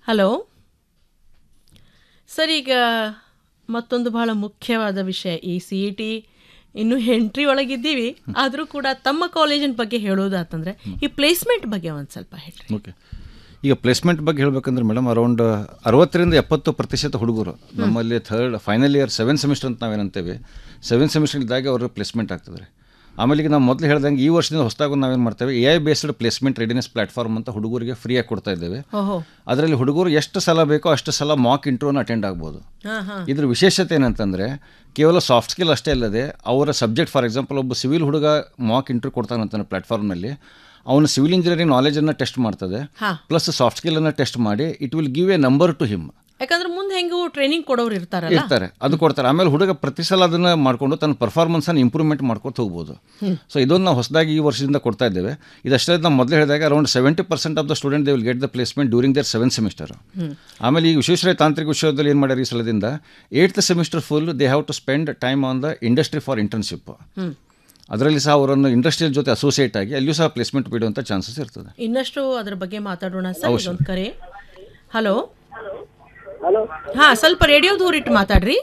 Hello sir ಈಗ ಮತ್ತೊಂದು ಬಹಳ ಮುಖ್ಯವಾದ ವಿಷಯ ಈ ಸಿ ಇ ಟಿ ಇನ್ನು ಎಂಟ್ರಿ ಒಳಗಿದ್ದೀವಿ ಆದರೂ ಕೂಡ ತಮ್ಮ ಕಾಲೇಜಿನ ಬಗ್ಗೆ ಹೇಳೋದಾತಂದ್ರೆ ಈ ಪ್ಲೇಸ್ಮೆಂಟ್ ಬಗ್ಗೆ ಒಂದು ಸ್ವಲ್ಪ ಹೇಳ್ರಿ ಓಕೆ ಈಗ ಪ್ಲೇಸ್ಮೆಂಟ್ ಬಗ್ಗೆ ಹೇಳಬೇಕಂದ್ರೆ ಮೇಡಮ್ ಅರೌಂಡ್ ಅರವತ್ತರಿಂದ ಎಪ್ಪತ್ತು ಪ್ರತಿಶತ ಹುಡುಗರು ನಮ್ಮಲ್ಲಿ third final year seven semester ಅಂತ ನಾವೇನಂತೇವೆ ಸೆವೆನ್ ಸೆಮಿಸ್ಟರ್ ಇದ್ದಾಗ ಅವರು ಪ್ಲೇಸ್ಮೆಂಟ್ ಆಗ್ತದೆ ರೀ ಆಮೇಲೆ ಈಗ ನಾವು ಮೊದಲು ಹೇಳ್ದಂಗೆ ಈ ವರ್ಷದಿಂದ ಹೊಸದಾಗಿ ನಾವೇನು ಮಾಡ್ತೇವೆ A I based placement readiness platform ಅಂತ ಹುಡುಗರಿಗೆ ಫ್ರೀಯಾಗಿ ಕೊಡ್ತಾ ಇದ್ದೇವೆ ಓಹೋ ಅದರಲ್ಲಿ ಹುಡುಗರು ಎಷ್ಟು ಸಲ ಬೇಕೋ ಅಷ್ಟು ಸಲ ಮಾಕ್ ಇಂಟ್ರೋನ ಅಟೆಂಡ್ ಆಗ್ಬೋದು ಹಾಂ ಹಾಂ ಇದ್ರ ವಿಶೇಷತೆ ಏನಂತಂದರೆ ಕೇವಲ ಸಾಫ್ಟ್ ಸ್ಕಿಲ್ ಅಷ್ಟೇ ಅಲ್ಲದೆ ಅವರ ಸಬ್ಜೆಕ್ಟ್ ಫಾರ್ ಎಕ್ಸಾಂಪಲ್ ಒಬ್ಬ ಸಿವಿಲ್ ಹುಡುಗ ಮಾಕ್ ಇಂಟ್ರ್ಯೂ ಕೊಡ್ತಾನಂತಾನೆ ಪ್ಲಾಟ್ಫಾರ್ಮ್ನಲ್ಲಿ ಅವನು ಸಿವಿಲ್ ಇಂಜಿನಿಯರಿಂಗ್ ನಾಲೆಜನ್ನು ಟೆಸ್ಟ್ ಮಾಡ್ತದೆ ಹಾಂ ಪ್ಲಸ್ ಸಾಫ್ಟ್ ಸ್ಕಿಲನ್ನು ಟೆಸ್ಟ್ ಮಾಡಿ it will give a number to him ಯಾಕಂದ್ರೆ ಮುಂದೆ ಹೆಂಗೂ ಟ್ರೈನಿಂಗ್ ಕೊಡೋರು ಇರ್ತಾರಲ್ಲ ಇರ್ತಾರೆ ಅದು ಕೊಡ್ತಾರೆ ಆಮೇಲೆ ಹುಡುಗ ಪ್ರತಿ ಸಲ ಅದನ್ನು ಮಾಡಿಕೊಂಡು ತನ್ನ ಪರ್ಫಾರ್ಮೆನ್ಸನ್ನು ಇಂಪ್ರೂವ್ಮೆಂಟ್ ಮಾಡ್ಕೊತ ಹೋಗ್ಬೋದು ಸೊ ಇದೊಂದು ನಾವು ಹೊಸದಾಗಿ ಈ ವರ್ಷದಿಂದ ಕೊಡ್ತಾ ಇದ್ದೇವೆ ಇದಷ್ಟೇ ನಾವು ಮೊದಲು ಹೇಳಿದಾಗ around seventy percent of the student they will get the placement during their seven semester ಆಮೇಲೆ ಈ ವಿಶ್ವೇಶ್ವರಯ್ಯ ತಾಂತ್ರಿಕ ವಿಶ್ವವಿದ್ಯಾಲಯ ಏನು ಮಾಡ್ಯಾರ ಈ ಸಲದಿಂದ eighth semester full they have to spend time on the industry for internship ಅದರಲ್ಲಿ ಸಹ ಅವರನ್ನು ಇಂಡಸ್ಟ್ರಿಯಲ್ ಜೊತೆ ಅಸೋಸಿಯೇಟ್ ಆಗಿ ಅಲ್ಲಿಯೂ ಸಹ ಪ್ಲೇಸ್ಮೆಂಟ್ ಬಿಡುವಂಥ ಚಾನ್ಸಸ್ ಇರ್ತದೆ ಇನ್ನಷ್ಟು ಅದ್ರ ಬಗ್ಗೆ ಮಾತಾಡೋಣ ಸರ್ ಅವಶ್ಯ. ಇದೊಂದು ಕರೆ ಹಲೋ ಹಲೋ ಹಾ ಸ್ವಲ್ಪ ರೇಡಿಯೋ ದೂರಿಟ್ಟು ಮಾತಾಡ್ರಿ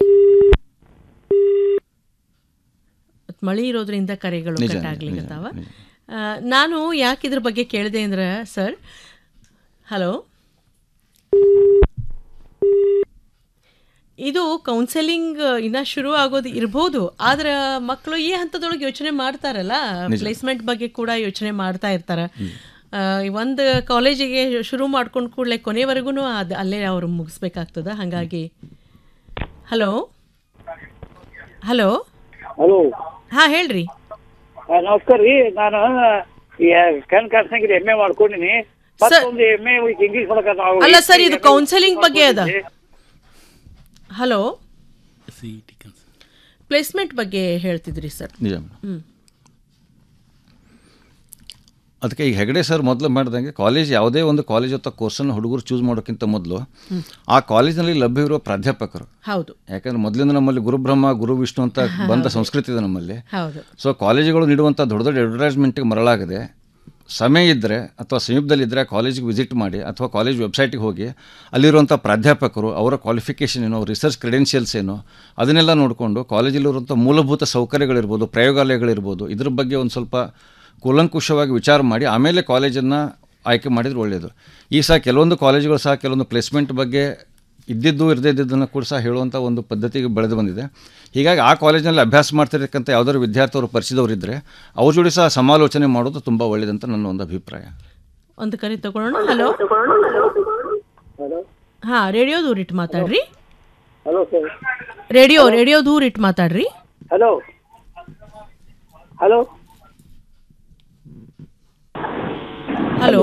ಮತ್ತ್ ಮಳಿ ಇರೋದ್ರಿಂದ ಕರೆಗಳು ನಿಜ, ಕಟ್ ನಿಜ, ಆಗ್ಲಿಕ್ಕತ್ತಾವ ನಿಜ. ಆ, ನಾನು ಯಾಕೆ ಇದ್ರ ಬಗ್ಗೆ ಕೇಳಿದೆ ಅಂದ್ರೆ ಸರ್ ಹಲೋ ಇದು ಕೌನ್ಸೆಲಿಂಗ್ ಇನ್ನ ಶುರು ಆಗೋದು ಇರ್ಬೋದು ಆದ್ರೆ ಮಕ್ಕಳು ಈ ಹಂತದೊಳಗೆ ಯೋಚನೆ ಮಾಡ್ತಾರಲ್ಲ ಪ್ಲೇಸ್ಮೆಂಟ್ ಬಗ್ಗೆ ಕೂಡ ಯೋಚನೆ ಮಾಡ್ತಾ ಇರ್ತಾರೆ ಒಂದು ಕಾಲೇಜಿಗೆ ಶುರು ಮಾಡ್ಕೊಂಡು ಕೂಡಲೇ ಕೊನೆವರೆಗೂ ಅದು ಅಲ್ಲೇ ಅವ್ರು ಮುಗಿಸ್ಬೇಕಾಗ್ತದ ಹಾಗಾಗಿ ಹಲೋ ಹಲೋ ಹಲೋ ಹಾ ಹೇಳ್ರಿ ನಮಸ್ಕಾರ ರೀ ನಾನು ಕಣ್ ಕಾರ್ಸಂಗಿರಿ ಎಮ್ ಎ ಮಾಡ್ಕೊಂಡಿನಿ ಮತ್ತೊಂದು ಎಮ್ ಎ ಇಂಗ್ಲೀಷ್ ಮಾಡಕ ನಾವು ಅಲ್ಲ ಸರ್ ಇದು ಕೌನ್ಸೆಲಿಂಗ್ ಬಗ್ಗೆ ಅದ hello C T cons placement ಬಗ್ಗೆ ಹೇಳ್ತಿದ್ರಿ ಸರ್ ನಿಜ ಅದಕ್ಕೆ ಈಗ ಹೆಗಡೆ ಸರ್ ಮೊದಲು ಮಾಡ್ದಂಗೆ ಕಾಲೇಜ್ ಯಾವುದೇ ಒಂದು ಕಾಲೇಜ್ ಅಥವಾ ಕೋರ್ಸನ್ನು ಹುಡುಗರು ಚೂಸ್ ಮಾಡೋಕ್ಕಿಂತ ಮೊದಲು ಆ ಕಾಲೇಜಿನಲ್ಲಿ ಲಭ್ಯವಿರುವ ಪ್ರಾಧ್ಯಾಪಕರು ಹೌದು ಯಾಕಂದ್ರೆ ಮೊದಲಿಂದ ನಮ್ಮಲ್ಲಿ ಗುರುಬ್ರಹ್ಮ ಗುರು ವಿಷ್ಣು ಅಂತ ಬಂದ ಸಂಸ್ಕೃತಿ ಇದೆ ನಮ್ಮಲ್ಲಿ ಹೌದು ಸೊ ಕಾಲೇಜುಗಳು ನೀಡುವಂಥ ದೊಡ್ಡ ದೊಡ್ಡ ಅಡ್ವರ್ಟೈಸ್ಮೆಂಟ್ಗೆ ಮರಳಾಗದೆ ಸಮಯ ಇದ್ದರೆ ಅಥವಾ ಸಮೀಪದಲ್ಲಿದ್ದರೆ ಕಾಲೇಜಿಗೆ ವಿಸಿಟ್ ಮಾಡಿ ಅಥವಾ ಕಾಲೇಜ್ ವೆಬ್ಸೈಟಿಗೆ ಹೋಗಿ ಅಲ್ಲಿರುವಂಥ ಪ್ರಾಧ್ಯಾಪಕರು ಅವರ ಕ್ವಾಲಿಫಿಕೇಷನ್ ಏನು ರಿಸರ್ಚ್ ಕ್ರೆಡೆನ್ಷಿಯಲ್ಸ್ ಏನು ಅದನ್ನೆಲ್ಲ ನೋಡಿಕೊಂಡು ಕಾಲೇಜಲ್ಲಿರುವಂಥ ಮೂಲಭೂತ ಸೌಕರ್ಯಗಳಿರ್ಬೋದು ಪ್ರಯೋಗಾಲಯಗಳಿರ್ಬೋದು ಇದ್ರ ಬಗ್ಗೆ ಒಂದು ಸ್ವಲ್ಪ ಕೂಲಂಕುಷವಾಗಿ ವಿಚಾರ ಮಾಡಿ ಆಮೇಲೆ ಕಾಲೇಜನ್ನು ಆಯ್ಕೆ ಮಾಡಿದ್ರೆ ಒಳ್ಳೆಯದು ಈ ಸಹ ಕೆಲವೊಂದು ಕಾಲೇಜುಗಳು ಸಹ ಕೆಲವೊಂದು ಪ್ಲೇಸ್ಮೆಂಟ್ ಬಗ್ಗೆ ಇದ್ದಿದ್ದು ಇರದೇ ಇದ್ದಿದ್ದನ್ನು ಕೂಡ ಸಹ ಹೇಳುವಂಥ ಒಂದು ಪದ್ಧತಿಗೆ ಬೆಳೆದು ಬಂದಿದೆ ಹೀಗಾಗಿ ಆ ಕಾಲೇಜಿನಲ್ಲಿ ಅಭ್ಯಾಸ ಮಾಡ್ತಿರ್ತಕ್ಕಂಥ ಯಾವುದಾದ್ರು ವಿದ್ಯಾರ್ಥಿಯವರು ಪರಿಚಿದವರಿದ್ದರೆ ಅವ್ರ ಜೋಡಿ ಸಹ ಸಮಾಲೋಚನೆ ಮಾಡೋದು ತುಂಬ ಒಳ್ಳೆಯದಂತ ನನ್ನ ಒಂದು ಅಭಿಪ್ರಾಯ ಒಂದು ಕರೆ ತಗೊಳ್ಳೋಣ ಹಲೋ ಹಾ ರೇಡಿಯೋ ದೂರಿಟ್ಟು ಮಾತಾಡ್ರಿ ಹಲೋ ಸರ್ ರೇಡಿಯೋ ರೇಡಿಯೋ ದೂರಿಟ್ಟು ಮಾತಾಡ್ರಿ ಹಲೋ ಹಲೋ ಹಲೋ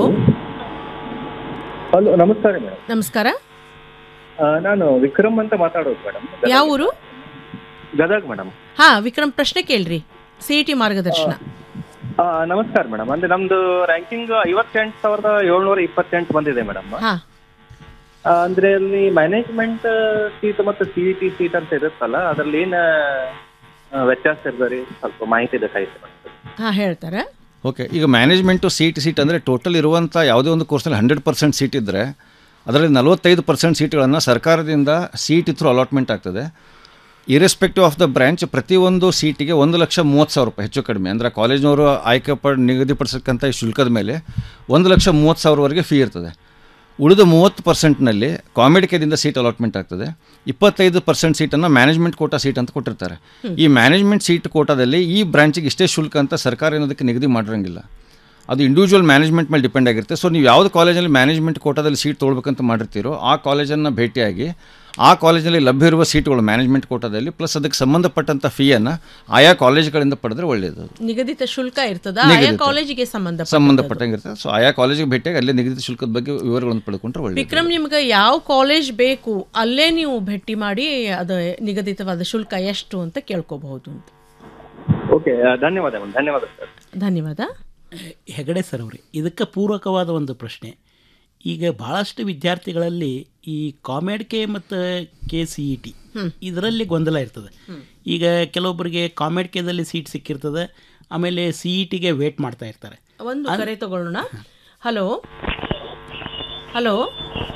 ಹಲೋ ನಮಸ್ಕಾರ ಮೇಡಮ್ ನಮಸ್ಕಾರ ನಾನು ವಿಕ್ರಮ್ ಅಂತ ಮಾತಾಡೋದು ಮೇಡಮ್ ಯಾವ ಊರು ಗದಗ್ ಮೇಡಮ್ ಹಾ ವಿಕ್ರಮ್ ಪ್ರಶ್ನೆ ಕೇಳ್ರಿ ಸಿ ಟಿ ಮಾರ್ಗದರ್ಶನ ನಮಸ್ಕಾರ ಮೇಡಮ್ ಅಂದ್ರೆ ನಮ್ದು ರ್ಯಾಂಕಿಂಗ್ ಐವತ್ತೆಂಟು ಸಾವಿರದ ಏಳ್ನೂರ ಇಪ್ಪತ್ತೆಂಟು ಬಂದಿದೆ ಮೇಡಮ್ ಹಾ ಅಂದ್ರೆ ಅಲ್ಲಿ ಮ್ಯಾನೇಜ್ಮೆಂಟ್ ಸೀಟ್ ಮತ್ತು ಸಿ ಇ ಟಿ ಸೀಟ್ ಅಂತ ಇರುತ್ತಲ್ಲ ಅದ್ರಲ್ಲಿ ಏನ್ ಆ, ವ್ಯತ್ಯಾಸ ಇರ್ತದೆ ಸ್ವಲ್ಪ ಮಾಹಿತಿ ಬೇಕಾಗಿತ್ತು ಮೇಡಮ್ ಹಾ ಹೇಳ್ತಾರೆ ಓಕೆ ಈಗ ಮ್ಯಾನೇಜ್ಮೆಂಟು ಸೀಟ್ ಸೀಟ್ ಅಂದರೆ ಟೋಟಲ್ ಇರುವಂಥ ಯಾವುದೇ ಒಂದು ಕೋರ್ಸಲ್ಲಿ ಹಂಡ್ರೆಡ್ ಪರ್ಸೆಂಟ್ ಸೀಟ್ ಇದ್ದರೆ ಅದರಲ್ಲಿ ನಲವತ್ತೈದು ಪರ್ಸೆಂಟ್ ಸೀಟ್ಗಳನ್ನು ಸರ್ಕಾರದಿಂದ ಸೀಟ್ ಥ್ರೂ ಅಲಾಟ್ಮೆಂಟ್ ಆಗ್ತದೆ ಇರೆಸ್ಪೆಕ್ಟಿವ್ ಆಫ್ ದ ಬ್ರ್ಯಾಂಚ್ ಪ್ರತಿಯೊಂದು ಸೀಟಿಗೆ ಒಂದು ಲಕ್ಷ ಮೂವತ್ತು ಸಾವಿರ ರೂಪಾಯಿ ಹೆಚ್ಚು ಕಡಿಮೆ ಅಂದರೆ ಕಾಲೇಜಿನವರು ಆಯ್ಕೆ ಪಡ್ ನಿಗದಿಪಡಿಸಕ್ಕಂಥ ಈ ಶುಲ್ಕದ ಮೇಲೆ ಒಂದು ಲಕ್ಷ ಮೂವತ್ತು ಸಾವಿರವರೆಗೆ ಫೀ ಇರ್ತದೆ ಉಳಿದ ಮೂವತ್ತು ಪರ್ಸೆಂಟ್ನಲ್ಲಿ ಕಾಮಿಡಿಕೆದಿಂದ ಸೀಟ್ ಅಲಾಟ್ಮೆಂಟ್ ಆಗ್ತದೆ ಇಪ್ಪತ್ತೈದು ಪರ್ಸೆಂಟ್ ಸೀಟನ್ನು ಮ್ಯಾನೇಜ್ಮೆಂಟ್ ಕೋಟಾ ಸೀಟ್ ಅಂತ ಕೊಟ್ಟಿರ್ತಾರೆ ಈ ಮ್ಯಾನೇಜ್ಮೆಂಟ್ ಸೀಟ್ ಕೋಟಾದಲ್ಲಿ ಈ ಬ್ರಾಂಚಿಗೆ ಇಷ್ಟೇ ಶುಲ್ಕ ಅಂತ ಸರ್ಕಾರ ಏನೋದಕ್ಕೆ ನಿಗದಿ ಮಾಡಿರಂಗಿಲ್ಲ ಅದು ಇಂಡಿವಿಜುವಲ್ ಮ್ಯಾನೇಜ್ಮೆಂಟ್ ಮೇಲೆ ಡಿಪೆಂಡ್ ಆಗಿರುತ್ತೆ ಸೊ ನೀವು ಯಾವ್ದು ಕಾಲೇಜಲ್ಲಿ ಮ್ಯಾನೇಜ್ಮೆಂಟ್ ಕೋಟಾದಲ್ಲಿ ಸೀಟ್ ತೊಗೊಳ್ಬೇಕಂತ ಮಾಡಿರ್ತೀರೋ ಆ ಕಾಲೇಜನ್ನು ಭೇಟಿಯಾಗಿ ಆ ಕಾಲೇಜಲ್ಲಿ ಲಭ್ಯ ಇರುವ ಸೀಟ್ಗಳು ಮ್ಯಾನೇಜ್ಮೆಂಟ್ ಕೋಟಾದಲ್ಲಿ ಪ್ಲಸ್ ಅದಕ್ಕೆ ಸಂಬಂಧಪಟ್ಟಂಥ ಫೀಯನ್ನು ಆಯಾ ಕಾಲೇಜುಗಳಿಂದ ಪಡೆದ್ರೆ ಒಳ್ಳೆಯದು ನಿಗದಿತ ಶುಲ್ಕ ಇರ್ತದ ಆಯಾ ನಿಗದಿತ. ಕಾಲೇಜಿಗೆ ಸಂಬಂಧ ಸಂಬಂಧಪಟ್ಟಂಗೆ ಇರ್ತದೆ ಸೊ ಆಯಾ ಕಾಲೇಜಿಗೆ ಭೇಟಿಯಾಗಿ ಅಲ್ಲೇ ನಿಗದಿತ ಶುಲ್ಕದ ಬಗ್ಗೆ ವಿವರಗಳನ್ನು ಪಡ್ಕೊಂಡ್ರೆ ಒಳ್ಳೆಯದು ವಿಕ್ರಮ್ ನಿಮ್ಗೆ ಯಾವ ಕಾಲೇಜ್ ಬೇಕು ಅಲ್ಲೇ ನೀವು ಭೇಟಿ ಮಾಡಿ ಅದು ನಿಗದಿತವಾದ ಶುಲ್ಕ ಎಷ್ಟು ಅಂತ ಕೇಳ್ಕೋಬಹುದು ಅಂತ ಓಕೆ ಧನ್ಯವಾದ ಮೇಡಮ್ ಧನ್ಯವಾದ ಸರ್ ಧನ್ಯವಾದ ಹೆಗಡೆ ಸರ್ ಅವರೇ ಇದಕ್ಕೆ ಪೂರಕವಾದ ಒಂದು ಪ್ರಶ್ನೆ ಈಗ ಭಾಳಷ್ಟು ವಿದ್ಯಾರ್ಥಿಗಳಲ್ಲಿ ಈ ಕಾಮೆಡ್ಕೆ ಮತ್ತು ಕೆ ಸಿ ಇ ಟಿ ಇದರಲ್ಲಿ ಗೊಂದಲ ಇರ್ತದೆ ಈಗ ಕೆಲವೊಬ್ಬರಿಗೆ ಕಾಮೆಡ್ಕೆದಲ್ಲಿ ಸೀಟ್ ಸಿಕ್ಕಿರ್ತದೆ ಆಮೇಲೆ ಸಿ ಇ ಟಿಗೆ ವೇಟ್ ಮಾಡ್ತಾ ಇರ್ತಾರೆ ಒಂದು ಕರೆ ತಗೊಳ್ಳೋಣ ಹಲೋ ಹಲೋ